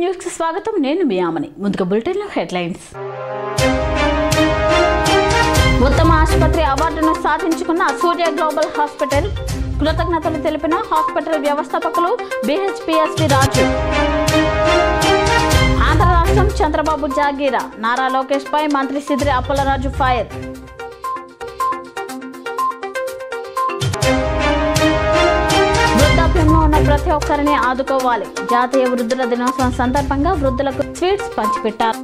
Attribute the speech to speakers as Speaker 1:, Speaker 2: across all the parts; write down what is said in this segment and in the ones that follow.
Speaker 1: News కి స్వాగతం నేను మీ ఆమని ముందుగా బులెటిన్ లో హెడ్లైన్స్ ఉత్తమ ఆసుపత్రి అవార్డును సాధించుకున్న సూర్య గ్లోబల్ హాస్పిటల్ కృతజ్ఞతలు తెలిపిన హాస్పిటల్ వ్యవస్థాపకులు బిహెచ్పిఎస్వి రాజు ఆంధ్ర రాష్ట్రం చంద్రబాబు జాగీరా నారా లోకేష్ పై మంత్రి సిద్రి అప్పలరాజు ఫైర్ వృద్ధాప్యంలో ఉన్న ప్రతి ఒక్కరిని ఆదుకోవాలి జాతీయ వృద్ధుల దినోత్సవం సందర్భంగా వృద్ధులకు స్వీట్స్ పంచిపెట్టారు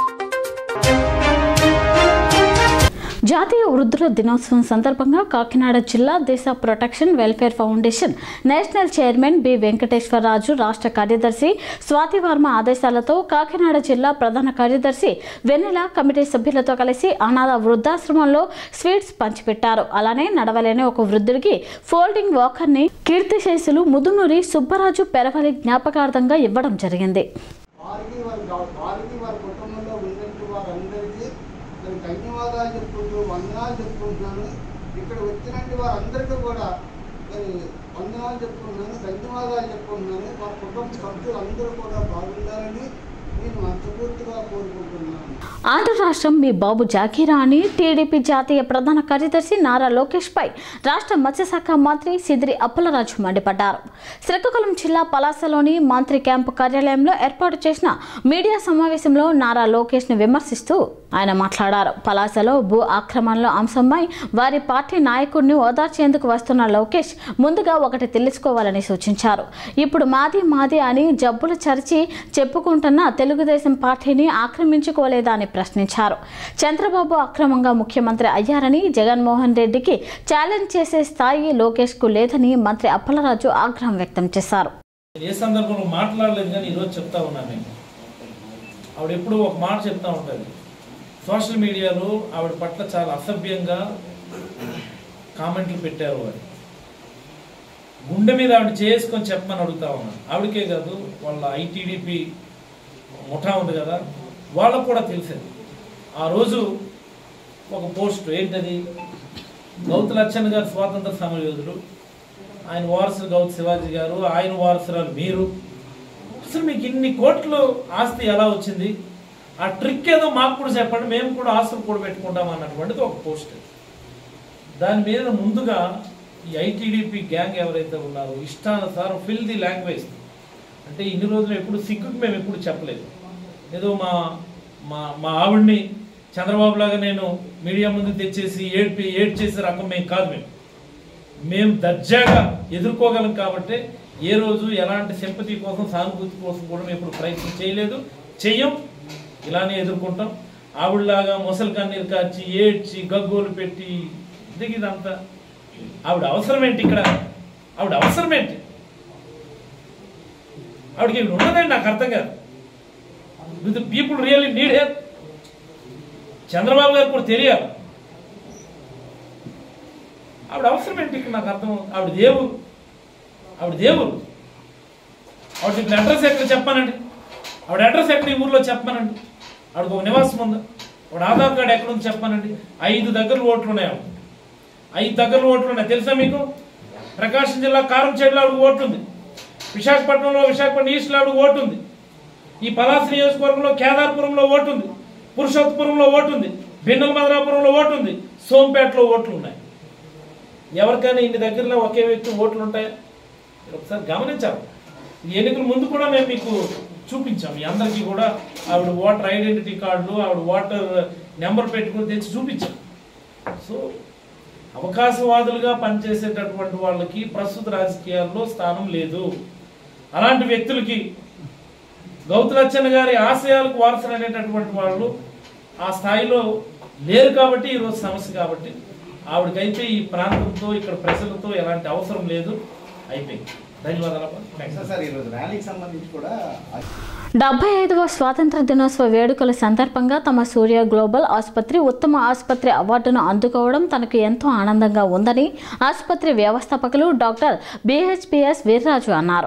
Speaker 1: జాతీయ వృద్ధుల దినోత్సవం సందర్భంగా కాకినాడ జిల్లా దేశ protection welfare foundation national chairman B Venkateswararaju రాష్ట్ర కార్యదర్శి స్వాతి వర్మ ఆదేశాలతో కాకినాడ జిల్లా ప్రధాన కార్యదర్శి వెన్నెల కమిటీ సభ్యులతో కలిసి అనాథ వృద్ధాశ్రమంలో స్వీట్స్ పంచిపెట్టారు అలానే నడవలేని ఒక వృద్ధుడికి ఫోల్డింగ్ వాకర్ని కీర్తిశేషులు ముదునూరి సుబ్బరాజు పెరవలి జ్ఞాపకార్థంగా ఇవ్వడం జరిగింది
Speaker 2: వారికి వారి గౌ- వారికి వారి కుటుంబంలో ఉన్నట్టు వారందరికీ నేను ధన్యవాదాలు చెప్పుకుంటూ వందనాలు చెప్పుకుంటున్నాను ఇక్కడ వచ్చినట్టు వారందరికీ కూడా మరి వందనాలు చెప్పుకుంటున్నాను ధన్యవాదాలు చెప్పుకుంటున్నాను మా కుటుంబ సభ్యులందరూ కూడా బాగుండాలని నేను మనస్ఫూర్తిగా కోరుకుంటున్నాను
Speaker 1: ఆంధ్ర రాష్ట్రం మీ బాబు జాకీరా అని టీడీపీ జాతీయ ప్రధాన కార్యదర్శి నారా లోకేష్ పై రాష్ట్ర మత్స్యశాఖ మంత్రి సిద్రి అప్పలరాజు మండిపడ్డారు శ్రీకాకుళం జిల్లా పలాసలోని మంత్రి క్యాంపు కార్యాలయంలో ఏర్పాటు చేసిన మీడియా సమావేశంలో నారా లోకేష్ ని విమర్శిస్తూ ఆయన మాట్లాడారు పలాసలో భూ ఆక్రమణల అంశంపై వారి పార్టీ నాయకుడిని ఓదార్చేందుకు వస్తున్న లోకేష్ ముందుగా ఒకటి తెలుసుకోవాలని సూచించారు ఇప్పుడు మాది మాది అని జబ్బులు చరిచి చెప్పుకుంటున్న తెలుగుదేశం పార్టీని ఆక్రమించుకోలేదా అని ప్రశ్నించారు చంద్రబాబు అక్రమంగా ముఖ్యమంత్రి అయ్యారని జగన్మోహన్ రెడ్డికి ఛాలెంజ్ చేసే స్థాయి లోకేష్ కు లేదని మంత్రి అప్పలరాజు ఆగ్రహం వ్యక్తం చేశారు
Speaker 3: నేను ఏ సందర్భంలో మాట్లాడలేదు కానీ ఈరోజు చెప్తా ఉన్నాను నేను ఆవిడ ఎప్పుడూ ఒక మాట చెప్తా ఉంటుంది సోషల్ మీడియాలో ఆవిడ పట్ల చాలా అసభ్యంగా కామెంట్లు పెట్టారు అని గుండె మీద ఆవిడ చేసుకొని చెప్పమని అడుగుతా ఉన్నాను ఆవిడకే కాదు వాళ్ళ ఐటీడీపీ ముఠా ఉంది కదా వాళ్ళకు కూడా తెలిసింది ఆ రోజు ఒక పోస్ట్ ఏంటది గౌతు లచ్చన్ గారు స్వాతంత్ర సమరయోధుడు ఆయన వారసులు గౌతు శివాజీ గారు ఆయన వారసురాలు మీరు అసలు మీకు ఇన్ని కోట్లు ఆస్తి ఎలా వచ్చింది ఆ ట్రిక్ ఏదో మాకు కూడా చెప్పండి మేము కూడా ఆస్తులు కూడా పెట్టుకుంటాం అన్నటువంటిది ఒక పోస్ట్ దాని మీద ముందుగా ఈ ఐటీడీపీ గ్యాంగ్ ఎవరైతే ఉన్నారో ఇష్టానుసారం ఫిల్ ది లాంగ్వేజ్ అంటే ఇన్ని రోజులు ఎప్పుడు సిగ్గుకి మేము ఎప్పుడు చెప్పలేదు ఏదో మా మా మా ఆవిడ్ని చంద్రబాబు లాగా నేను మీడియా ముందు తెచ్చేసి ఏడ్పి ఏడ్ చేసే రకం మేము కాదు మేము మేము దర్జాగా ఎదుర్కోగలం కాబట్టి ఏ రోజు ఎలాంటి సింపతి కోసం సానుభూతి కోసం కూడా మేము ఇప్పుడు ప్రయత్నం చేయలేదు చెయ్యం ఇలానే ఎదుర్కొంటాం ఆవిడలాగా మొసలు కన్నీరు కార్చి ఏడ్చి గగ్గోలు పెట్టి ఇది ఇదంతా ఆవిడ అవసరం ఏంటి ఇక్కడ ఆవిడ అవసరం ఏంటి ఆవిడకి ఇక్కడ ఉన్నదండి నాకు అర్థం కాదు with people really need help Chandrababu గారు కూడా తెలియాలి ఆవిడ అవసరం ఏంటి ఇక్కడ నాకు అర్థం అవుతుంది. ఆవిడ దేవుడు ఆవిడ దేవుడు ఆవిడ ఇక్కడ అడ్రస్ ఎక్కడ చెప్పానండి ఆవిడ అడ్రస్ ఎక్కడ ఈ ఊర్లో చెప్పానండి ఆవిడకి ఒక నివాసం ఉందా ఆవిడ ఆధార్ కార్డు ఎక్కడ ఉంది చెప్పానండి ఐదు దగ్గర ఓట్లు ఉన్నాయి ఆవిడ ఐదు దగ్గర ఓట్లు ఉన్నాయి తెలుసా మీకు ప్రకాశం జిల్లా కారంచేడులో ఆవిడ ఓటు ఉంది విశాఖపట్నంలో విశాఖపట్నం ఈస్ట్లో ఆవిడ ఓటు ఉంది ఈ పలాస నియోజకవర్గంలో కేదార్పురంలో ఓటు ఉంది పురుషోత్తపురంలో ఓటు ఉంది భిన్నల మదనాపురంలో ఓటు ఉంది సోంపేటలో ఓట్లు ఉన్నాయి ఎవరికైనా ఇన్ని దగ్గరలో ఒకే వ్యక్తి ఓట్లు ఉంటాయా మీరు ఒకసారి గమనించాలి ఈ ఎన్నికల ముందు కూడా మేము మీకు చూపించాం మీ అందరికీ కూడా ఆవిడ ఓటర్ ఐడెంటిటీ కార్డులు ఆవిడ ఓటర్ నెంబర్ పెట్టుకుని తెచ్చి చూపించాం సో అవకాశవాదులుగా పనిచేసేటటువంటి వాళ్ళకి ప్రస్తుత రాజకీయాల్లో స్థానం లేదు అలాంటి వ్యక్తులకి గౌతులచ్చన్న గారి ఆశయాలకు వారసులైనటువంటి వాళ్ళు ఆ స్థాయిలో లేరు కాబట్టి ఈరోజు సమస్య కాబట్టి ఆవిడకైతే ఈ ప్రాంతంతో ఇక్కడ ప్రజలతో ఎలాంటి అవసరం లేదు అయిపోయింది ధన్యవాదాలు థ్యాంక్స్
Speaker 4: సార్ సార్ ఈరోజు ర్యాలీకి సంబంధించి కూడా
Speaker 1: డెబ్బై ఐదవ స్వాతంత్ర దినోత్సవ వేడుకల సందర్భంగా తమ సూర్య గ్లోబల్ ఆసుపత్రి ఉత్తమ ఆసుపత్రి అవార్డును అందుకోవడం తనకు ఎంతో ఆనందంగా ఉందని ఆసుపత్రి వ్యవస్థాపకులు డాక్టర్ బిహెచ్పిఎస్ వీర్రాజు అన్నారు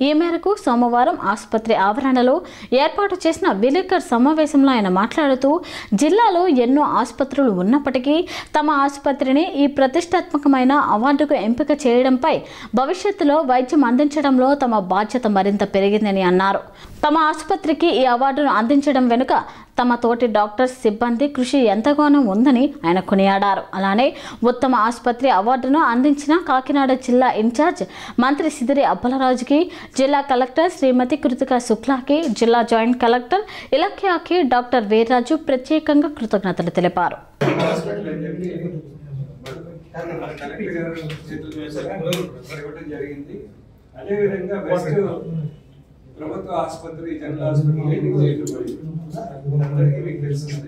Speaker 1: ఈ మేరకు సోమవారం ఆసుపత్రి ఆవరణలో ఏర్పాటు చేసిన విలేకర్ సమావేశంలో ఆయన మాట్లాడుతూ జిల్లాలో ఎన్నో ఆసుపత్రులు ఉన్నప్పటికీ తమ ఆసుపత్రిని ఈ ప్రతిష్టాత్మకమైన అవార్డుకు ఎంపిక చేయడంపై భవిష్యత్తులో వైద్యం అందించడంలో తమ బాధ్యత మరింత పెరిగిందని అన్నారు తమ ఆసుపత్రికి ఈ అవార్డును అందించడం వెనుక తమ తోటి డాక్టర్స్ సిబ్బంది కృషి ఎంతగానో ఉందని ఆయన కొనియాడారు అలానే ఉత్తమ ఆసుపత్రి అవార్డును అందించిన కాకినాడ జిల్లా ఇన్ఛార్జ్ మంత్రి సిదిరి అప్పలరాజుకి జిల్లా కలెక్టర్ శ్రీమతి కృతిక శుక్లాకి జిల్లా జాయింట్ కలెక్టర్ ఇలఖ్యాకి డాక్టర్ వీర్రాజు ప్రత్యేకంగా కృతజ్ఞతలు తెలిపారు
Speaker 5: హాస్పిటల్ అని చెప్పి కలెక్టర్ గారు చేతుల మీదుగా ఇవ్వడం జరిగింది అదేవిధంగా బెస్ట్ ప్రభుత్వ ఆసుపత్రి జనరల్ హాస్పిటల్ ఎన్నిక చేయబడింది అందరికీ మీకు తెలుస్తుంది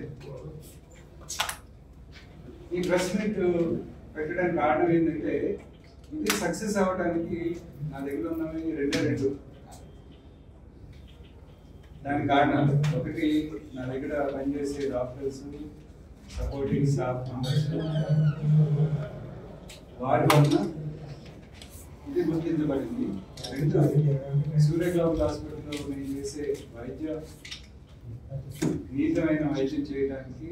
Speaker 5: ఈ ప్రెస్ మీట్ పెట్టడానికి కారణం ఏంటంటే ఇది సక్సెస్ అవ్వడానికి నా దగ్గర ఉన్నవి రెండే రెండు దానికి కారణాలు ఒకటి నా దగ్గర పనిచేసే డాక్టర్స్ సపోర్టింగ్ స్టాఫ్ మెంబర్స్ వారి వలన ఇది గుర్తించబడింది రెండు సూర్యగ్లాబ్ హాస్పిటల్లో నేను చేసే వైద్య నీతమైన వైద్యం చేయడానికి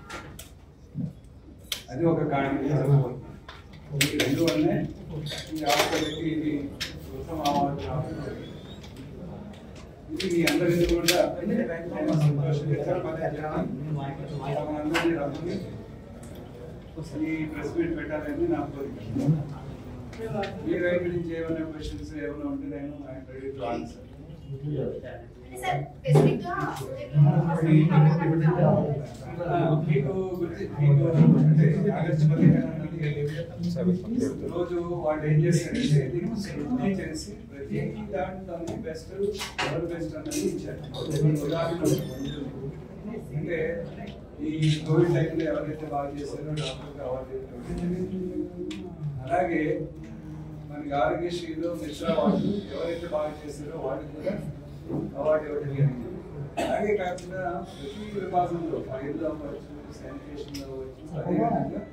Speaker 5: అది ఒక కారణంగా చెప్పబోతున్నాను ఈ రెండు వల్లనే ఈ హాస్పిటల్కి ఇది ఉత్తమ అవార్డు రావడం జరిగింది. ఇది మీ అందరికీ కూడా నేను సంతోషంగా మనందరినీ రమ్మని ఈ ప్రెస్ మీట్ పెట్టాలని నా కోరిక మీ వైపు నుంచి ఏమైనా క్వశ్చన్స్ ఏమైనా ఉంటే నేను ఐఎమ్ రెడీ టు ఆన్సర్ మీకు గుర్తి మీకు అంటే ఆగస్టు పదిహేను అన్నది రోజు వాళ్ళు ఏం చేస్తారంటే దీన్ని స్క్రూటినీ చేసి ప్రతి దాంట్లోనే బెస్ట్ ఎవరు బెస్ట్ అన్నది ఇచ్చారు ఉదాహరణ అంటే ఈ కోవిడ్ టైంలో ఎవరైతే బాగా చేశారో డాక్టర్కి అవార్డు ఇవ్వడం అలాగే మనకి ఆరోగ్యశ్రీలో మిశ్రా వాళ్ళు ఎవరైతే బాగా చేశారో వాళ్ళకి కూడా అవార్డు ఇవ్వడం జరిగింది అలాగే కాకుండా ప్రతి విభాగంలో ఫైర్లో అవ్వచ్చు శానిటేషన్లో అవ్వచ్చు అదేవిధంగా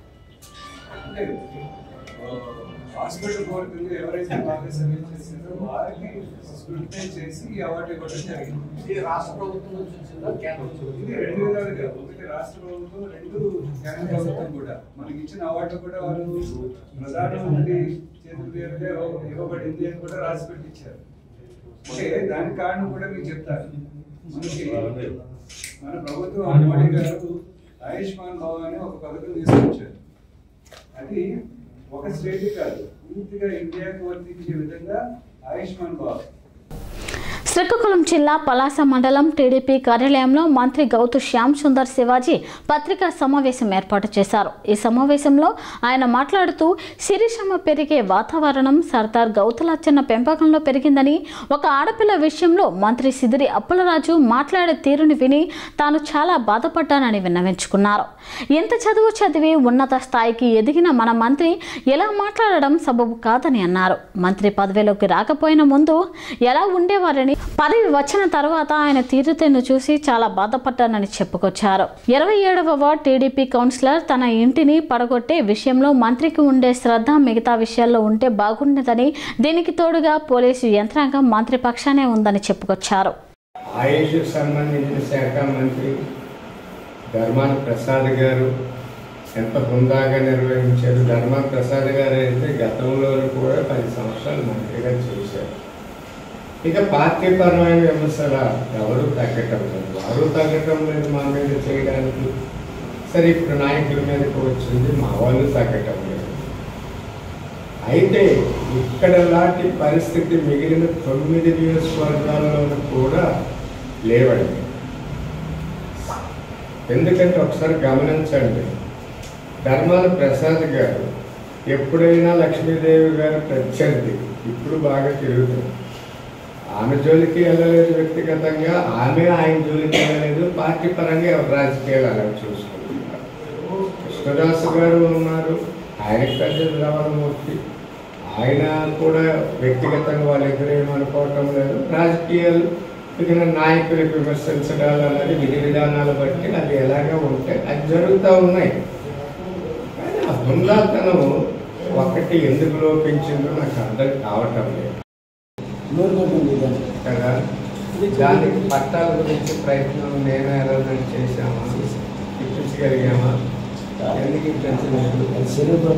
Speaker 5: అంటే ఆ, హాస్పిటల్ కోరుకుంది ఎవరైతే బాగా సర్వీస్ చేశారో వారికి స్క్రూటినై చేసి ఈ అవార్డు ఇవ్వడం జరిగింది
Speaker 4: ఇది రాష్ట్ర ప్రభుత్వం నుంచి వచ్చిందా కేంద్ర ప్రభుత్వం
Speaker 5: ఇది రెండు విధాలుగా ఒకటి రాష్ట్ర ప్రభుత్వం రెండు కేంద్ర ప్రభుత్వం కూడా మనకి ఇచ్చిన అవార్డు కూడా వాళ్ళు ప్రధానమంత్రి చేతుల మీదుగా ఇవ్వ- ఇవ్వబడింది అని కూడా రాసి పెట్టి ఇచ్చారు అంటే దానికి కారణం కూడా మీకు చెప్తారు మనకి మన ప్రభుత్వం మోడీ గారు ఆయుష్మాన్ భవ అని ఒక పథకం తీసుకొచ్చారు అది ఒక స్టేట్ కాదు పూర్తిగా ఇండియాకి వర్తించే విధంగా ఆయుష్మాన్ భవ
Speaker 1: శ్రీకాకుళం జిల్లా పలాస మండలం టీడీపీ కార్యాలయంలో మంత్రి గౌతు శ్యామ్ సుందర్ శివాజీ పత్రికా సమావేశం ఏర్పాటు చేశారు ఈ సమావేశంలో ఆయన మాట్లాడుతూ శిరీషమ్మ పెరిగే వాతావరణం సర్దార్ గౌతులచ్చన్న పెంపకంలో పెరిగిందని ఒక ఆడపిల్ల విషయంలో మంత్రి సిదిరి అప్పలరాజు మాట్లాడే తీరుని విని తాను చాలా బాధపడ్డానని విన్నవించుకున్నారు ఎంత చదువు చదివి ఉన్నత స్థాయికి ఎదిగిన మన మంత్రి ఎలా మాట్లాడడం సబబు కాదని అన్నారు మంత్రి పదవిలోకి రాకపోయిన ముందు ఎలా ఉండేవారని పదవి వచ్చిన తర్వాత ఆయన తీరుతెన్ను చూసి చాలా బాధపడ్డానని చెప్పుకొచ్చారు ఇరవై ఏడవ వార్డ్ టీడీపీ కౌన్సిలర్ తన ఇంటిని పడగొట్టే విషయంలో మంత్రికి ఉండే శ్రద్ధ మిగతా విషయాల్లో ఉంటే బాగుండేదని దీనికి తోడుగా పోలీసు యంత్రాంగం మంత్రి పక్షానే ఉందని చెప్పుకొచ్చారు
Speaker 6: ఆయుష్ సంబంధించిన శాఖ మంత్రి ధర్మాన ప్రసాద్ గారు ఎంత హుందాగా నిర్వహించారు ధర్మాన ప్రసాద్ గారు అయితే గతంలో కూడా పది సంవత్సరాలు మంత్రిగా చేశారు ఇక పార్టీ పరమైన విమర్శల ఎవరు తగ్గటం లేదు వారు తగ్గటం లేదు మా మీద చేయడానికి సరే ఇప్పుడు నాయకుల మీదకి వచ్చింది మా వాళ్ళు తగ్గటం లేదు అయితే ఇక్కడ లాంటి పరిస్థితి మిగిలిన తొమ్మిది నియోజకవర్గాల్లోనూ కూడా లేవండి ఎందుకంటే ఒకసారి గమనించండి ధర్మాల ప్రసాద్ గారు ఎప్పుడైనా లక్ష్మీదేవి గారు ప్రత్యర్థి ఇప్పుడు బాగా తిరుగుతుంది ఆమె జోలికి వెళ్ళలేదు వ్యక్తిగతంగా ఆమె ఆయన జోలికి వెళ్ళలేదు పార్టీ పరంగా ఎవరు రాజకీయాలు అలా చూసుకుంటున్నారు కృష్ణదాస్ గారు ఉన్నారు ఆయనకి పెద్ద రావణమూర్తి ఆయన కూడా వ్యక్తిగతంగా వాళ్ళిద్దరు ఏమనుకోవటం లేదు రాజకీయాలు మిగిలిన నాయకులకు విమర్శించడాలు అన్నది విధి విధానాలు బట్టి అది ఎలాగా ఉంటే అది జరుగుతూ ఉన్నాయి కానీ ఆ హుందాతనం ఒకటి ఎందుకు లోపించిందో నాకు అర్థం కావటం లేదు కదా దానికి పట్టాల గురించి ప్రయత్నం నేను అరేంజ్మెంట్ చేశామా ఇప్పించగలిగామా ఎందుకు ఇప్పించలేదు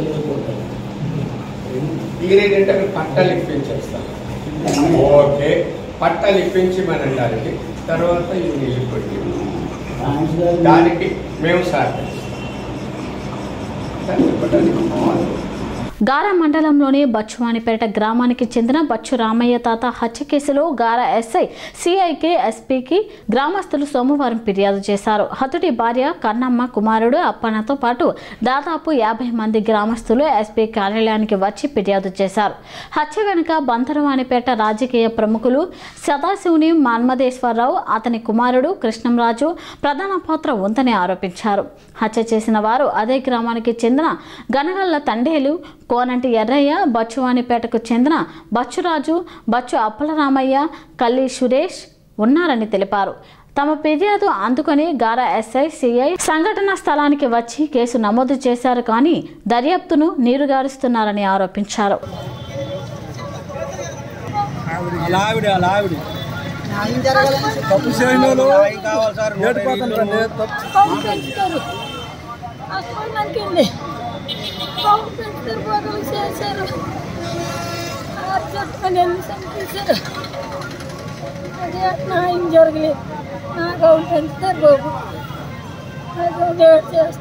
Speaker 6: ఈయనేంటంటే అక్కడ పట్టాలు ఇప్పించేస్తాం ఓకే పట్టాలు ఇప్పించమనడానికి తర్వాత ఈ నీళ్ళు కొట్టి దానికి మేము సహకరిస్తాం దాన్ని ఇవ్వడానికి బాగుంది.
Speaker 1: గారా మండలంలోని బచ్చువానిపేట గ్రామానికి చెందిన బచ్చు రామయ్య తాత హత్య కేసులో గారా ఎస్ఐ సిఐకి ఎస్పీకి గ్రామస్తులు సోమవారం ఫిర్యాదు చేశారు హతుడి భార్య కన్నమ్మ కుమారుడు అప్పన్నతో పాటు దాదాపు యాభై మంది గ్రామస్తులు ఎస్పీ కార్యాలయానికి వచ్చి ఫిర్యాదు చేశారు హత్య వెనుక బంతరవానిపేట రాజకీయ ప్రముఖులు సదాశివుని మన్మధేశ్వరరావు అతని కుమారుడు కృష్ణంరాజు ప్రధాన పాత్ర ఉందని ఆరోపించారు హత్య చేసిన వారు అదే గ్రామానికి చెందిన గనగల్ల తండేలు కోనంటి ఎర్రయ్య బచ్చువానిపేటకు చెందిన బచ్చురాజు బచ్చు అప్పలరామయ్య కల్లి సురేష్ ఉన్నారని తెలిపారు తమ ఫిర్యాదు అందుకొని గారా ఎస్ఐ సిఐ సంఘటనా స్థలానికి వచ్చి కేసు నమోదు చేశారు కానీ దర్యాప్తును నీరుగారుస్తున్నారని ఆరోపించారు
Speaker 7: అలా ఆవిడ అలా ఆవిడ తప్పు చేయని వాళ్ళు ఏడిపోతుంటారండి తప్పు
Speaker 8: కౌలు పెంచుతారు అక్కడ మనకింది కౌలు పెంచుతారు బదులు చేశారు ఆరు చెట్టుకొని ఎన్ని చంపేశారు అదే న్యాయం జరగలేదు నా కౌలు పెంచుతారు బాబు నా కౌలు ఏడు చేస్తారు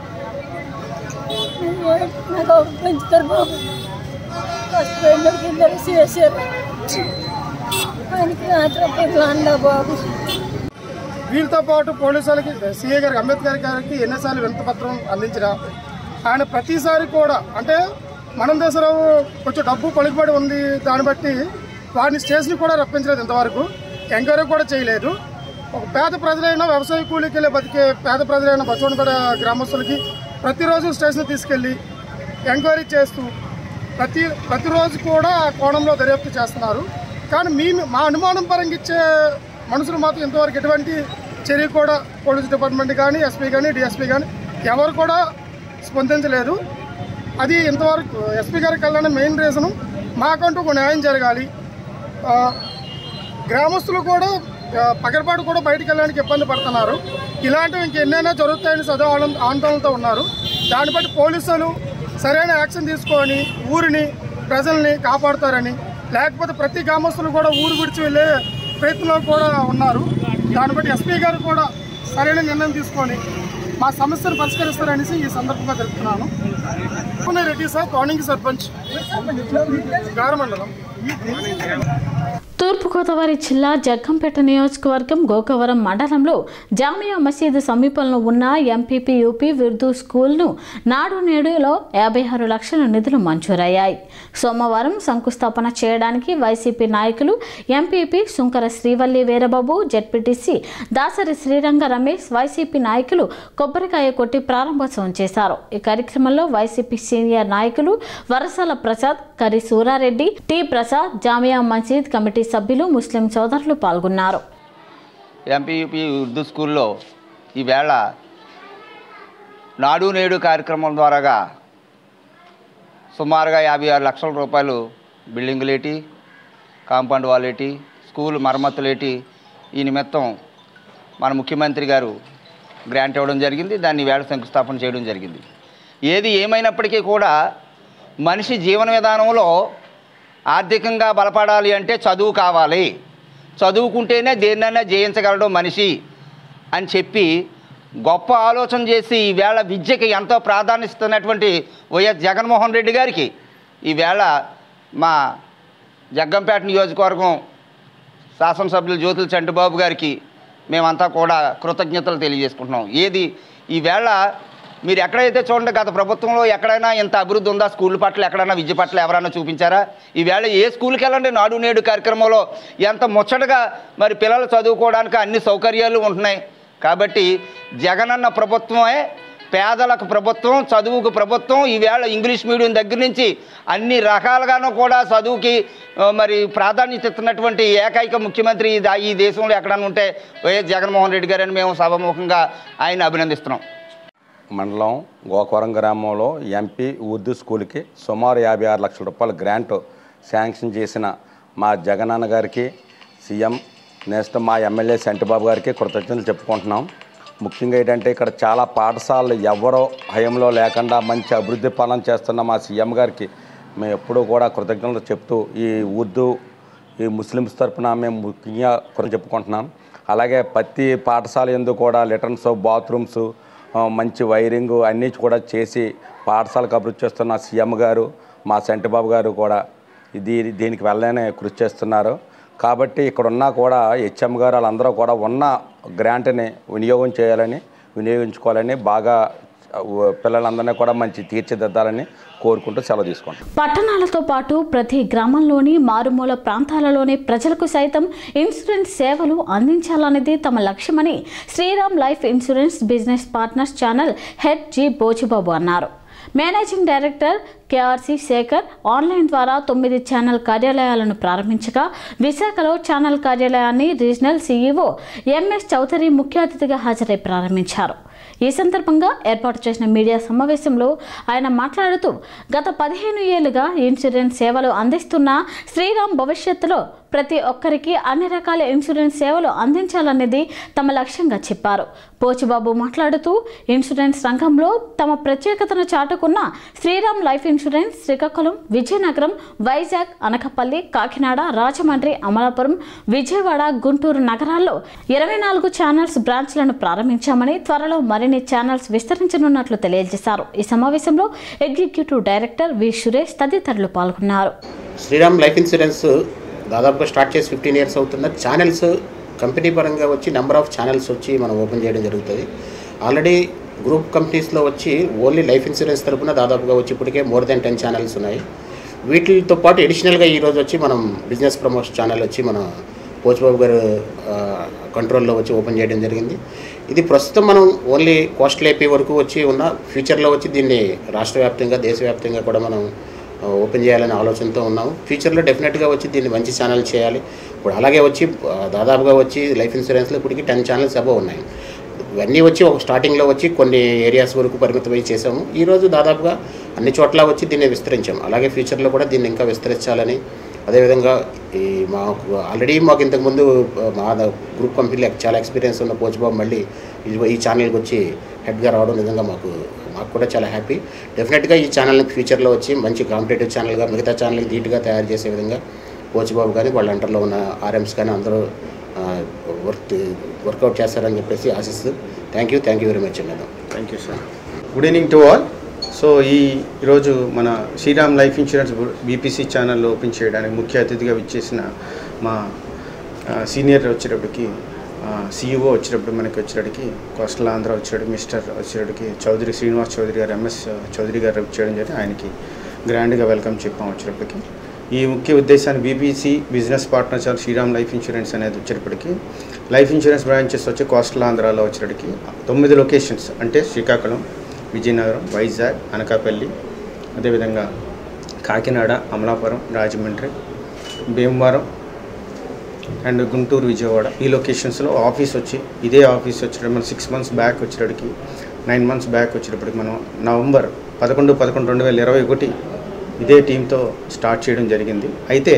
Speaker 8: నా కౌలు పెంచుతారు బాబు కష్టపడిన కిందలు చేశారు ఆయనకి మాత్రం పిల్లలు అందా బాబు
Speaker 9: వీళ్ళతో పాటు పోలీసు వాళ్ళకి సీఏ గారికి అంబేద్కర్ గారికి ఎన్నిసార్లు వినతిపత్రం అందించిన ఆయన ప్రతిసారి కూడా అంటే మనం దేశంలో కొంచెం డబ్బు పలుకుబడి ఉంది దాన్ని బట్టి వారిని స్టేషన్ కూడా రప్పించలేదు ఇంతవరకు ఎంక్వైరీ కూడా చేయలేదు ఒక పేద ప్రజలైన వ్యవసాయ కూలీకి వెళ్ళి బతికే పేద ప్రజలైన బసవనపేట గ్రామస్తులకి ప్రతిరోజు స్టేషన్ తీసుకెళ్ళి ఎంక్వైరీ చేస్తూ ప్రతి ప్రతిరోజు కూడా ఆ కోణంలో దర్యాప్తు చేస్తున్నారు కానీ మీ మా అనుమానం పరంగా ఇచ్చే మనుషులు మాత్రం ఇంతవరకు ఎటువంటి చర్య కూడా పోలీస్ డిపార్ట్మెంట్ కానీ ఎస్పీ కానీ డిఎస్పీ కానీ ఎవరు కూడా స్పందించలేదు అది ఇంతవరకు ఎస్పీ గారికి వెళ్ళడానికి మెయిన్ రీజను మాకంటూ ఒక న్యాయం జరగాలి ఆ, గ్రామస్తులు కూడా ఆ, పగడపాటు కూడా బయటికి వెళ్ళడానికి ఇబ్బంది పడుతున్నారు ఇలాంటివి ఇంకెన్నైనా జరుగుతాయని సదా ఆనంద ఆందోళనతో ఉన్నారు దాన్ని బట్టి పోలీసులు సరైన యాక్షన్ తీసుకొని ఊరిని ప్రజల్ని కాపాడుతారని లేకపోతే ప్రతి గ్రామస్తులు కూడా ఊరు విడిచి వెళ్ళే ప్రయత్నంలో కూడా ఉన్నారు దాన్ని బట్టి ఎస్పీ గారు కూడా సరైన నిర్ణయం తీసుకొని మా సమస్యను పరిష్కరిస్తారనేసి ఈ సందర్భంగా తెలుపుతున్నాను పునే రెడ్డి సార్ కోణింగ్ సర్పంచ్ గారమండలం
Speaker 1: తూర్పుగోదావరి జిల్లా జగ్గంపేట నియోజకవర్గం గోకవరం మండలంలో జామియా మసీదు సమీపంలో ఉన్న ఎంపీపీ యూపీ ఉర్దూ స్కూల్ను నాడు నేడులో యాభై ఆరు లక్షల నిధులు మంజూరయ్యాయి సోమవారం శంకుస్థాపన చేయడానికి వైసీపీ నాయకులు MPP Sunkara Srivalli Veerababu ZPTC Dasari Sriranga Ramesh YCP నాయకులు కొబ్బరికాయ కొట్టి ప్రారంభోత్సవం చేశారు ఈ కార్యక్రమంలో వైసీపీ సీనియర్ నాయకులు వరసల ప్రసాద్ కరి సూరారెడ్డి టి ప్రసాద్ జామియా మసీద్ కమిటీ సభ్యులు ముస్లిం సోదరులు పాల్గొన్నారు
Speaker 10: ఎంపీయూపీ ఉర్దూ స్కూల్లో ఈవేళ నాడు నేడు కార్యక్రమం ద్వారాగా సుమారుగా యాభై ఆరు లక్షల రూపాయలు బిల్డింగులేటి కాంపౌండ్ వాలేటి స్కూల్ మరమ్మతులేటి ఈ నిమిత్తం మన ముఖ్యమంత్రి గారు గ్రాంట్ ఇవ్వడం జరిగింది దాన్ని వేళ శంకుస్థాపన చేయడం జరిగింది ఏది ఏమైనప్పటికీ కూడా మనిషి జీవన విధానంలో ఆర్థికంగా బలపడాలి అంటే చదువు కావాలి చదువుకుంటేనే దేన్నైనా జయించగలడు మనిషి అని చెప్పి గొప్ప ఆలోచన చేసి ఈవేళ విద్యకి ఎంతో ప్రాధాన్యత వైఎస్ జగన్మోహన్ రెడ్డి గారికి ఈవేళ మా జగ్గంపేట నియోజకవర్గం శాసనసభ్యులు జ్యోతుల చంటిబాబు గారికి మేమంతా కూడా కృతజ్ఞతలు తెలియజేసుకుంటున్నాం ఏది ఈవేళ మీరు ఎక్కడైతే చూడండి గత ప్రభుత్వంలో ఎక్కడైనా ఇంత అభివృద్ధి ఉందా స్కూల్ పట్ల ఎక్కడైనా విద్య పట్ల ఎవరైనా చూపించారా ఈవేళ ఏ స్కూల్కి వెళ్ళండి నాడు నేడు కార్యక్రమంలో ఎంత ముచ్చటగా మరి పిల్లలు చదువుకోవడానికి అన్ని సౌకర్యాలు ఉంటున్నాయి కాబట్టి జగనన్న ప్రభుత్వమే పేదలకు ప్రభుత్వం చదువుకు ప్రభుత్వం ఈవేళ ఇంగ్లీష్ మీడియం దగ్గర నుంచి అన్ని రకాలుగాను కూడా చదువుకి ఆ, మరి ప్రాధాన్యత ఇస్తున్నటువంటి ఏకైక ముఖ్యమంత్రి ఈ దా- ఈ దేశంలో ఎక్కడన్నా ఉంటే వైఎస్ జగన్మోహన్ రెడ్డి గారని మేము సభముఖంగా ఆయన అభినందిస్తున్నాం
Speaker 11: మండలం గోకవరం గ్రామంలో ఎంపీ ఉర్దూ స్కూల్కి సుమారు యాభై ఆరు లక్షల రూపాయల గ్రాంట్ శాంక్షన్ చేసిన మా జగనన్న గారికి సీఎం నెక్స్ట్ మా ఎమ్మెల్యే సెంటిబాబు గారికి కృతజ్ఞతలు చెప్పుకుంటున్నాం ముఖ్యంగా ఏంటంటే ఇక్కడ చాలా పాఠశాలలు ఎవరో హయంలో లేకుండా మంచి అభివృద్ధి పాలన చేస్తున్న మా సీఎం గారికి మేము ఎప్పుడూ కూడా కృతజ్ఞతలు చెప్తూ ఈ ఉర్దూ ఈ ముస్లిమ్స్ తరపున మేము ముఖ్యంగా కృతజ్ఞతలు చెప్పుకుంటున్నాం అలాగే ప్రతి పాఠశాల ఎందు కూడా లిటర్న్స్ బాత్రూమ్స్ ఆ, మంచి వైరింగ్ అన్నీ కూడా చేసి పాఠశాలకు అభివృద్ధి చేస్తున్న సీఎం గారు మా సెంటిబాబు గారు కూడా ఇది దీనికి వెళ్ళనే కృషి చేస్తున్నారు కాబట్టి ఇక్కడ ఉన్నా కూడా హెచ్ఎం గారు వాళ్ళందరూ కూడా ఉన్న గ్రాంట్ని వినియోగం చేయాలని వినియోగించుకోవాలని బాగా ఆ, పిల్లలందరినీ కూడా మంచి తీర్చిదిద్దాలని కోరుకుంటూ సెలవు తీసుకుంటాం
Speaker 1: పట్టణాలతో పాటు ప్రతి గ్రామంలోని మారుమూల ప్రాంతాలలోని ప్రజలకు సైతం ఇన్సూరెన్స్ సేవలు అందించాలనేది తమ లక్ష్యమని Shriram life insurance business partners channel head G Bochibabu అన్నారు managing director KRC Sekhar online ద్వారా తొమ్మిది ఛానల్ కార్యాలయాలను ప్రారంభించగా విశాఖలో ఛానల్ కార్యాలయాన్ని రీజనల్ సీఈఓ ఎంఎస్ చౌదరి ముఖ్య అతిథిగా హాజరై ప్రారంభించారు ఈ సందర్భంగా ఏర్పాటు చేసిన మీడియా సమావేశంలో ఆయన మాట్లాడుతూ గత పదిహేను ఏళ్లుగా ఇన్సూరెన్స్ సేవలు అందిస్తున్న శ్రీరామ్ భవిష్యత్తులో ప్రతి ఒక్కరికి అన్ని రకాల ఇన్సూరెన్స్ సేవలు అందించాలనేది తమ లక్ష్యంగా చెప్పారు పోచిబాబు మాట్లాడుతూ ఇన్సూరెన్స్ రంగంలో తమ ప్రత్యేకతను చాటుకున్న శ్రీరామ్ లైఫ్ ఇన్సూరెన్స్ శ్రీకాకుళం విజయనగరం వైజాగ్ అనకపల్లి కాకినాడ రాజమండ్రి అమలాపురం విజయవాడ గుంటూరు నగరాల్లో ఇరవై నాలుగు ఛానల్స్ బ్రాంచ్లను ప్రారంభించామని త్వరలో మరిన్ని ఛానల్స్ విస్తరించనున్నట్లు తెలియజేశారు ఈ సమావేశంలో ఎగ్జిక్యూటివ్ డైరెక్టర్ వి సురేష్ తదితరులు పాల్గొన్నారు
Speaker 12: శ్రీరామ్ లైఫ్ ఇన్సూరెన్స్ దాదాపుగా స్టార్ట్ చేసి ఫిఫ్టీన్ ఇయర్స్ అవుతున్న ఛానల్స్ కంపెనీ పరంగా వచ్చి నెంబర్ ఆఫ్ ఛానల్స్ వచ్చి మనం ఓపెన్ చేయడం జరుగుతుంది ఆల్రెడీ గ్రూప్ కంపెనీస్లో వచ్చి ఓన్లీ లైఫ్ ఇన్సూరెన్స్ తరపున దాదాపుగా వచ్చి ఇప్పటికే మోర్ దెన్ టెన్ ఛానల్స్ ఉన్నాయి వీటితో పాటు అడిషనల్గా ఈరోజు వచ్చి మనం బిజినెస్ ప్రమోషన్ ఛానల్ వచ్చి మన పోచిబాబు గారు కంట్రోల్లో వచ్చి ఓపెన్ చేయడం జరిగింది ఇది ప్రస్తుతం మనం ఓన్లీ కోస్టల్ ఏపీ వరకు వచ్చి ఉన్న ఫ్యూచర్లో వచ్చి దీన్ని రాష్ట్ర వ్యాప్తంగా దేశవ్యాప్తంగా కూడా మనం ఆ, ఓపెన్ చేయాలనే ఆలోచనతో ఉన్నాము ఫ్యూచర్లో డెఫినెట్గా వచ్చి దీన్ని మంచి ఛానల్ చేయాలి ఇప్పుడు అలాగే వచ్చి ఆ, దాదాపుగా వచ్చి లైఫ్ ఇన్సూరెన్స్లో ఇప్పటికి టెన్ ఛానల్స్ అబో ఉన్నాయి ఇవన్నీ వచ్చి ఒక స్టార్టింగ్లో వచ్చి కొన్ని ఏరియాస్ వరకు పరిమితమై చేసాము ఈరోజు దాదాపుగా అన్ని చోట్ల వచ్చి దీన్ని విస్తరించాము అలాగే ఫ్యూచర్లో కూడా దీన్ని ఇంకా విస్తరించాలని అదేవిధంగా ఈ మాకు ఆల్రెడీ మాకు ఇంతకుముందు మా ద- గ్రూప్ కంపెనీలో చాలా ఎక్స్పీరియన్స్ ఉన్న పోచిబాబు మళ్ళీ ఈ- ఈ ఛానల్కి వచ్చి హెడ్గా రావడం నిజంగా మాకు మాకు కూడా చాలా హ్యాపీ డెఫినెట్గా ఈ ఛానల్ని ఫ్యూచర్లో వచ్చి మంచి కాంపిటేటివ్ ఛానల్గా మిగతా ఛానల్కి ధీటుగా తయారు చేసే విధంగా పోచిబాబు కానీ వాళ్ళ అంటర్లో ఉన్న ఆర్ఎమ్స్ కానీ అందరూ ఆ, వర్క్ వర్కౌట్ చేస్తారని చెప్పేసి ఆశిస్తూ thank you thank you very much madam
Speaker 13: thank you sir good evening to all so ఈ ఈరోజు మన Shriram life insurance BPC channel open చేయడానికి ముఖ్య అతిథిగా విచ్చేసిన మా ఆ, సీనియర్ వచ్చేటప్పటికి సీఈఓ వచ్చేటప్పుడు మనకి వచ్చేటప్పటికి కోస్టల్ ఆంధ్ర వచ్చేటప్పుడు మిస్టర్ వచ్చేటప్పటికి చౌదరి శ్రీనివాస్ చౌదరి గారు ఎంఎస్ చౌదరి గారు వచ్చేయడం జరిగింది ఆయనకి గ్రాండ్గా వెల్కమ్ చెప్పాం వచ్చేటప్పటికి ఈ ముఖ్య ఉద్దేశాన్ని బీబీసీ బిజినెస్ పార్ట్నర్ చాలు శ్రీరామ్ లైఫ్ ఇన్సూరెన్స్ అనేది వచ్చేటప్పటికి లైఫ్ ఇన్సూరెన్స్ బ్రాంచెస్ వచ్చి కోస్టల్ ఆంధ్రాలో వచ్చేటప్పటికి తొమ్మిది లొకేషన్స్ అంటే శ్రీకాకుళం విజయనగరం వైజాగ్ అనకాపల్లి అదేవిధంగా కాకినాడ అమలాపురం రాజమండ్రి భీమవరం అండ్ గుంటూరు విజయవాడ ఈ లొకేషన్స్లో ఆఫీస్ వచ్చి ఇదే ఆఫీస్ వచ్చేటప్పుడు మనం సిక్స్ మంత్స్ బ్యాక్ వచ్చేటప్పటికి నైన్ మంత్స్ బ్యాక్ వచ్చేటప్పటికి మనం నవంబర్ పదకొండు పదకొండు రెండు వేల ఇరవై ఒకటి ఇదే టీంతో స్టార్ట్ చేయడం జరిగింది అయితే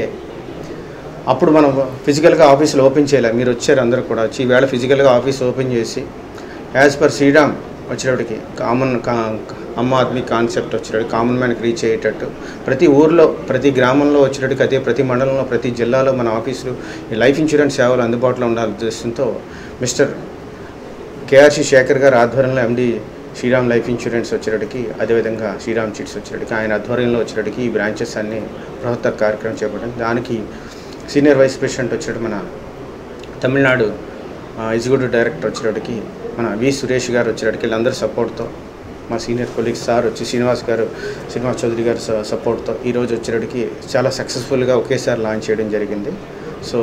Speaker 13: అప్పుడు మనం ఫిజికల్గా ఆఫీసులు ఓపెన్ చేయలేదు మీరు వచ్చారు అందరూ కూడా వచ్చి ఈవేళ ఫిజికల్గా ఆఫీస్ ఓపెన్ చేసి యాజ్ పర్ శ్రీరామ్ వచ్చేటప్పటికి కామన్ కా అమ్మ ఆద్మీ కాన్సెప్ట్ వచ్చేటప్పుడు కామన్ మ్యాన్కి రీచ్ అయ్యేటట్టు ప్రతి ఊర్లో ప్రతి గ్రామంలో వచ్చేటట్టుకి అదే ప్రతి మండలంలో ప్రతి జిల్లాలో మన ఆఫీసులు ఈ లైఫ్ ఇన్సూరెన్స్ సేవలు అందుబాటులో ఉండాలనే ఉద్దేశంతో మిస్టర్ కేఆర్సి శేఖర్ గారు ఆధ్వర్యంలో ఎండి శ్రీరామ్ లైఫ్ ఇన్సూరెన్స్ వచ్చేటప్పటికి అదేవిధంగా శ్రీరామ్ చిట్స్ వచ్చేటప్పటికి ఆయన ఆధ్వర్యంలో వచ్చేటప్పటికి ఈ బ్రాంచెస్ అన్ని బృహత్తర కార్యక్రమం చేపట్టాం దానికి సీనియర్ వైస్ ప్రెసిడెంట్ వచ్చేటప్పుడు మన తమిళనాడు ఆ, ఎగ్జిక్యూటివ్ డైరెక్టర్ వచ్చేటప్పటికి మన వి సురేష్ గారు వచ్చేటప్పటికి వీళ్ళందరి సపోర్ట్తో మా సీనియర్ కొలీగ్ సార్ వచ్చి శ్రీనివాస్ గారు శ్రీనివాస్ చౌదరి గారి స- సపోర్ట్తో ఈరోజు వచ్చేటప్పటికి చాలా సక్సెస్ఫుల్గా ఒకేసారి లాంచ్ చేయడం జరిగింది so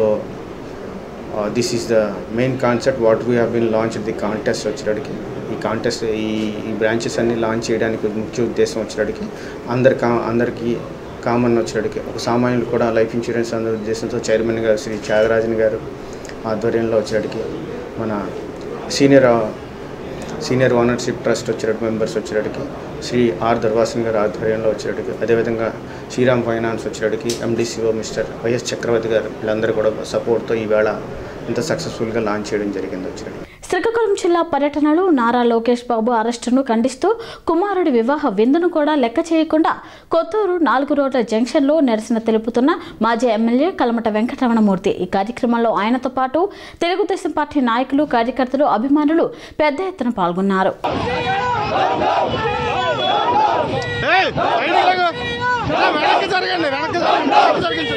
Speaker 13: this is the main concept what we have been launch the contest వచ్చేటప్పటికి ఈ కాంటెస్ట్ ఈ ఈ బ్రాంచెస్ అన్ని లాంచ్ చేయడానికి ముఖ్య ఉద్దేశం వచ్చేటప్పటికి అందరి కా అందరికీ కామన్ వచ్చేటప్పటికి ఒక సామాన్యులు కూడా లైఫ్ ఇన్సూరెన్స్ అనే ఉద్దేశంతో చైర్మన్ గారు శ్రీ త్యాగరాజన్ గారు ఆధ్వర్యంలో వచ్చేటప్పటికి మన సీనియర్ సీనియర్ ఓనర్షిప్ ట్రస్ట్ వచ్చేటట్టు మెంబర్స్ వచ్చేటప్పటికి శ్రీ ఆర్ దర్వాసింగ్ గారి ఆధ్వర్యంలో వచ్చేటికి అదేవిధంగా శ్రీరామ్ ఫైనాన్స్ వచ్చేటికి ఎండిసిఓ మిస్టర్ వైఎస్ చక్రవర్తి గారు వీళ్ళందరూ కూడా సపోర్ట్తో ఈవేళ ఇంత సక్సెస్ఫుల్గా లాంచ్ చేయడం జరిగింది వచ్చేటికి
Speaker 1: శ్రీకాకుళం జిల్లా పర్యటనలో నారా లోకేష్ బాబు అరెస్టును ఖండిస్తూ కుమారుడి వివాహ విందును కూడా లెక్క చేయకుండా కొత్తూరు నాలుగు రోడ్ల జంక్షన్లో నిరసన తెలుపుతున్న మాజీ ఎమ్మెల్యే కలమట వెంకటరమణమూర్తి ఈ కార్యక్రమంలో ఆయనతో పాటు తెలుగుదేశం పార్టీ నాయకులు కార్యకర్తలు అభిమానులు పెద్ద ఎత్తున పాల్గొన్నారు
Speaker 9: వెనక్కి జరగండి వెనక్కి జరగండి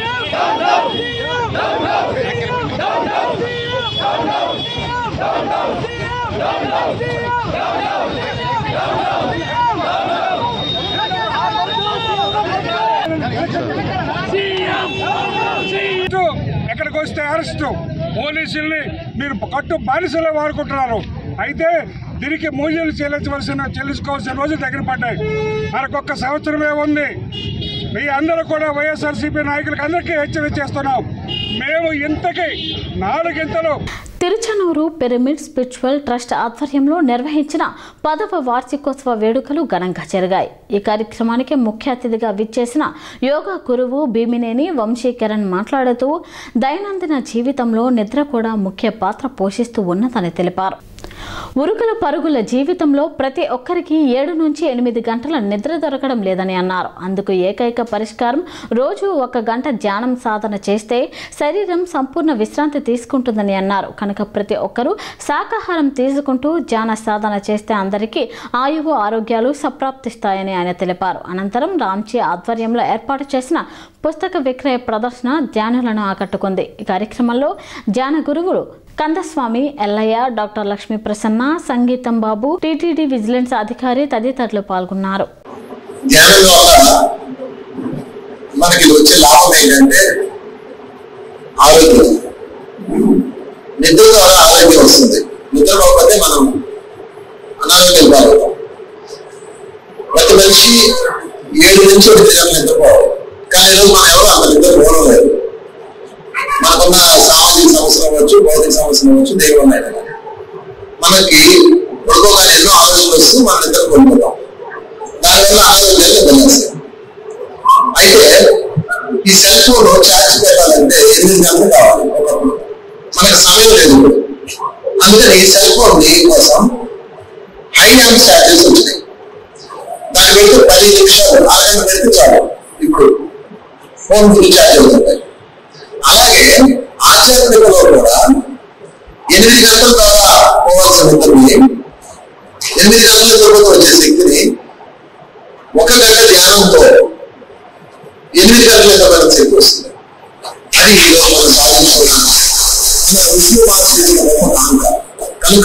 Speaker 14: ఎక్కడికి వస్తే అరెస్ట్ పోలీసుల్ని మీరు కట్టు బానిసలే వాడుకుంటున్నారు అయితే దీనికి మూల్యాలు చెల్లించవలసిన చెల్లించుకోవాల్సిన రోజులు దగ్గర పడ్డాయి మనకొక్క సంవత్సరమే ఉంది మీ అందరూ కూడా వైఎస్ఆర్సీపీ నాయకులకు అందరికీ హెచ్చరిక చేస్తున్నాం మేము ఇంతకి నాలుగింతలు
Speaker 1: తిరుచనూరు పిరమిడ్ స్పిరిచువల్ ట్రస్ట్ ఆధ్వర్యంలో నిర్వహించిన పదవ వార్షికోత్సవ వేడుకలు ఘనంగా జరిగాయి ఈ కార్యక్రమానికి ముఖ్య అతిథిగా విచ్చేసిన యోగా గురువు భీమినేని వంశీకరణ్ మాట్లాడుతూ దైనందిన జీవితంలో నిద్ర కూడా ముఖ్య పాత్ర పోషిస్తూ ఉన్నదని తెలిపారు ఉరుకుల పరుగుల జీవితంలో ప్రతి ఒక్కరికి ఏడు నుంచి ఎనిమిది గంటల నిద్ర దొరకడం లేదని అన్నారు అందుకు ఏకైక పరిష్కారం రోజు ఒక గంట ధ్యానం సాధన చేస్తే శరీరం సంపూర్ణ విశ్రాంతి తీసుకుంటుందని అన్నారు కనుక ప్రతి ఒక్కరూ శాకాహారం తీసుకుంటూ ధ్యాన సాధన చేస్తే అందరికీ ఆయువు ఆరోగ్యాలు సంప్రాప్తిస్తాయని ఆయన తెలిపారు అనంతరం రామ్జీ ఆధ్వర్యంలో ఏర్పాటు చేసిన పుస్తక విక్రయ ప్రదర్శన ధ్యానులను ఆకట్టుకుంది ఈ కార్యక్రమంలో ధ్యాన గురువులు కందస్వామి ఎల్లయ్య డాక్టర్ లక్ష్మీ ప్రసన్న సంగీతం బాబు టీటీడీ విజిలెన్స్ అధికారి తదితరులు పాల్గొన్నారు
Speaker 15: ధ్యానం వల్ల మనకి వచ్చే లాభం ఏంటంటే ఆరోగ్యం నిద్ర ద్వారా ఆరోగ్యం వస్తుంది నిద్ర లేకపోతే మనం అనారోగ్యం పాల్గొంటాం ప్రతి మనిషి ఏడు నుంచి ఎనిమిది గంటలు నిద్రపోవాలి కానీ ఈరోజు మనం ఎవరు అంత నిద్ర పోవడం లేదు మనకున్న సామాజిక సమస్యలు అవ్వచ్చు భౌతిక సమస్యలు అవ్వచ్చు దేని ఉన్నాయి మనకి పడుకోగానే ఎన్నో ఆలోచనలు వస్తూ మన నిద్ర కోల్పోతాం దానివల్ల అనారోగ్యాలు వెళ్ళేస్తాయి అయితే ఈ సెల్ ఫోన్ ఛార్జ్ పెట్టాలంటే ఎనిమిది గంటలు కావాలి ఒకప్పుడు మనకి సమయం లేదు ఇప్పుడు. అందుకని ఈ సెల్ ఫోన్ కోసం హై ల్యాండ్ ఛార్జెస్ వచ్చినాయి దాని పెడితే పది నిమిషాలు అరగంట పెడితే చాలు ఇప్పుడు ఫోన్ ఫుల్ ఛార్జ్ అవుతుంటాయి అలాగే ఆధ్యాత్మికలో కూడా ఎనిమిది గంటల ద్వారా పోవాల్సిన నిద్రని ఎనిమిది గంటల నిద్రపోతూ వచ్చే శక్తిని ఒక గంట ధ్యానంతో ఎనిమిది గంటల నిద్రపోయిన శక్తి వస్తుంది అది ఈరోజు మనం సాధించుకున్నాం మన విష్ణు మాస్టర్ ఇచ్చిన గొప్ప కానుక కనుక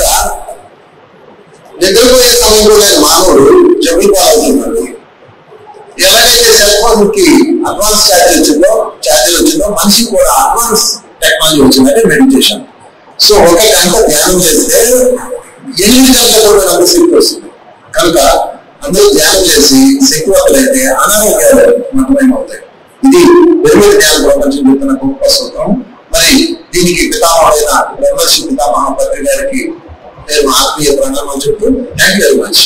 Speaker 15: నిద్రపోయే సమయంలో లేని మానవుడు జబ్బులు పాలవుతున్నాడు ఎలాగైతే సెల్ ఫోన్ కి అడ్వాన్స్ ఛార్జ్ వచ్చిందో ఛార్జీలు వచ్చిందో మనిషికి కూడా అడ్వాన్స్ టెక్నాలజీ వచ్చిందంటే మెడిటేషన్ సో ఒక గంట ధ్యానం చేస్తే ఎనిమిది గంటల కూడా అంత శక్తి వస్తుంది కనుక అందరూ ధ్యానం చేసి శక్తివంతులైతే అనారోగ్యాలు మతమయమవుతాయి ఇది పిరమిడ్ ధ్యాన ప్రపంచం చెప్తున్న గొప్ప సూత్రం మరి దీనికి పితామహైన బ్రహ్మర్షి పితామహ పత్రి గారికి నేను ఆత్మీయ ప్రణామాలు చెప్తూ థ్యాంక్ యూ వెరీ మచ్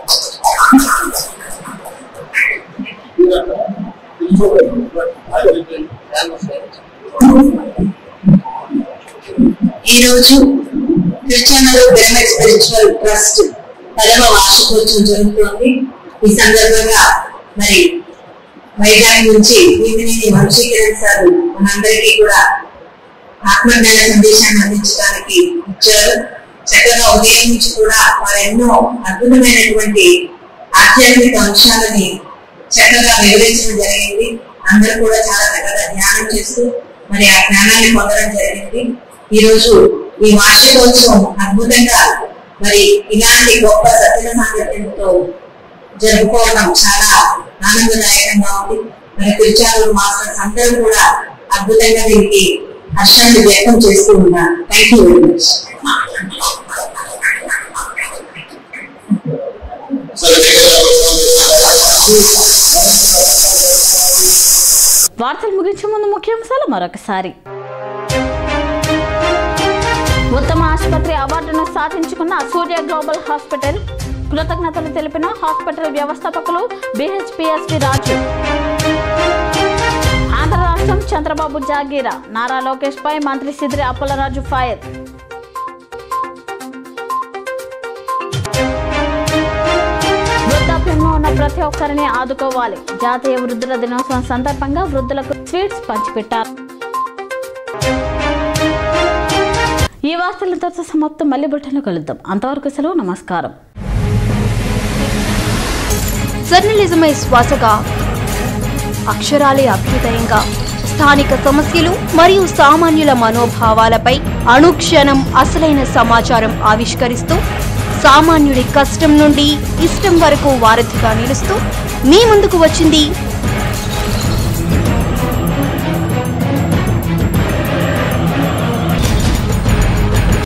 Speaker 16: ఈ రోజు క్రిస్టియనరు పిరమిడ్ స్పిరిచువల్ ట్రస్ట్ పదవ వార్షికోత్సవం జరుగుతోంది ఈ సందర్భంగా మరి వైజాగ్ నుంచి భీమినేని వంశీకరణ్ సార్ మనందరికీ కూడా ఆత్మజ్ఞాన సందేశాన్ని అందించడానికి ఇచ్చారు చక్కగా ఉదయం నుంచి కూడా వారు ఎన్నో అద్భుతమైనటువంటి ఆధ్యాత్మిక అంశాలని చక్కగా వివరించడం జరిగింది అందరూ కూడా చాలా చక్కగా ధ్యానం చేస్తూ మరి ఆ జ్ఞానాన్ని పొందడం జరిగింది ఈ రోజు ఈ వార్షికోత్సవం అద్భుతంగా మరి ఇలాంటి గొప్ప సత్య సాంగత్యంతో జరుపుకోవడం చాలా ఆనందదాయకంగా ఉంది మరి తిరుచారూరు మాస్టర్స్ అందరూ కూడా అద్భుతంగా దీనికి హర్షాన్ని వ్యక్తం చేస్తూ ఉన్నారు థ్యాంక్ యూ వెరీ మచ్
Speaker 1: వార్తలు ముగించే ముందు ముఖ్యాంశాలు మరొకసారి ఉత్తమ ఆసుపత్రి అవార్డును సాధించుకున్న సూర్య గ్లోబల్ హాస్పిటల్ కృతజ్ఞతలు తెలిపిన హాస్పిటల్ వ్యవస్థాపకులు బిహెచ్పిఎస్వి రాజు ఆంధ్ర రాష్ట్రం చంద్రబాబు జాగీరా నారా లోకేష్ పై మంత్రి సిద్రి అప్పలరాజు ఫైర్ వృద్ధాప్యంలో ఉన్న ప్రతి ఒక్కరిని ఆదుకోవాలి జాతీయ వృద్ధుల దినోత్సవం సందర్భంగా వృద్ధులకు స్వీట్స్ పంచిపెట్టారు ఈ వార్తలతో సమాప్తం మళ్ళీ బుట్టను కలుద్దాం అంతవరకు సెలవు నమస్కారం
Speaker 17: జర్నలిజమే శ్వాసగా అక్షరాలే అభ్యుదయంగా స్థానిక సమస్యలు మరియు సామాన్యుల మనోభావాలపై అనుక్షణం అసలైన సమాచారం ఆవిష్కరిస్తూ సామాన్యుడి కష్టం నుండి ఇష్టం వరకు వారధిగా నిలుస్తూ మీ ముందుకు వచ్చింది